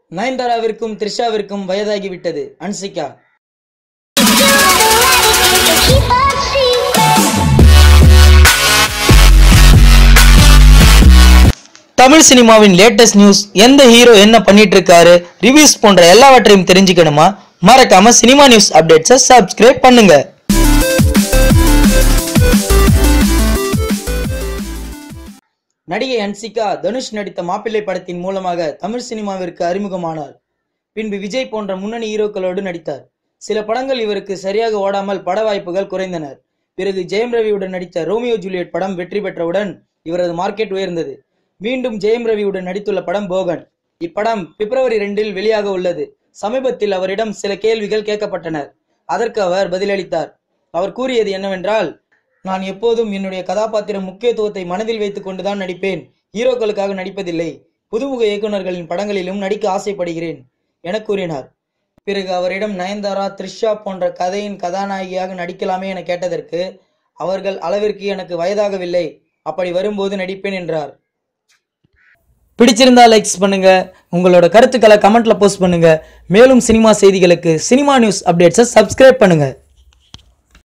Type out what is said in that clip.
நயன்தாராவிற்கும் த்ரிஷாவிற்கும் வயதாகிவிட்டது Hansika Keep us secret. Tamil சினிமாவின் latest news எந்த hero என்ன பண்ணிட்டு இருக்காரு ரிவ்யூஸ் போன்ற எல்லாவற்றையும் தெரிஞ்சுக்கணுமா மறக்காம சினிமா நியூஸ் அப்டேட்ஸை சப்ஸ்கிரைப் பண்ணுங்க நடிகை அன்சிகா தனுஷ் நடித்த மாப்பிள்ளை படத்தின் மூலமாக தமிழ் சினிமாவிற்கு அறிமுகமானார் பின்பு விஜய் போன்ற முன்னணி ஹீரோக்களோடு நடித்தார் சில படங்கள் இவருக்கு சரியாக ஓடாமல் பட வாய்ப்புகள் குறைந்தனர் பிறகு ஜெயம் ரவியுடன் நடித்த ரோமியோ ஜூலியட் படம் வெற்றி பெற்றவுடன் இவரது மார்க்கெட் உயர்ந்தது மீண்டும் ஜெயம் ரவியுடன் நடித்துள்ள படம் போகன் இப்படம் பிப்ரவரி ரெண்டில் வெளியாக உள்ளது சமீபத்தில் அவரிடம் சில கேள்விகள் கேட்கப்பட்டனர் அதற்கு அவர் பதிலளித்தார் அவர் கூறியது என்னவென்றால் நான் எப்போதும் என்னுடைய கதாபாத்திர முக்கியத்துவத்தை மனதில் வைத்துக் கொண்டுதான் நடிப்பேன் ஹீரோக்களுக்காக நடிப்பதில்லை புதுமுக இயக்குனர்களின் படங்களிலும் நடிக்க ஆசைப்படுகிறேன் என கூறினார் பிறகு அவரிடம் நயன்தாரா த்ரிஷா போன்ற கதையின் கதாநாயகியாக நடிக்கலாமே என கேட்டதற்கு அவர்கள் அளவிற்கு எனக்கு வயதாகவில்லை அப்படி வரும்போது நடிப்பேன் என்றார் பிடிச்சிருந்தா லைக்ஸ் பண்ணுங்க உங்களோட கருத்துக்களை கமெண்ட்ல போஸ்ட் பண்ணுங்க மேலும் சினிமா செய்திகளுக்கு சினிமா நியூஸ் அப்டேட்ஸை சப்ஸ்கிரைப் பண்ணுங்க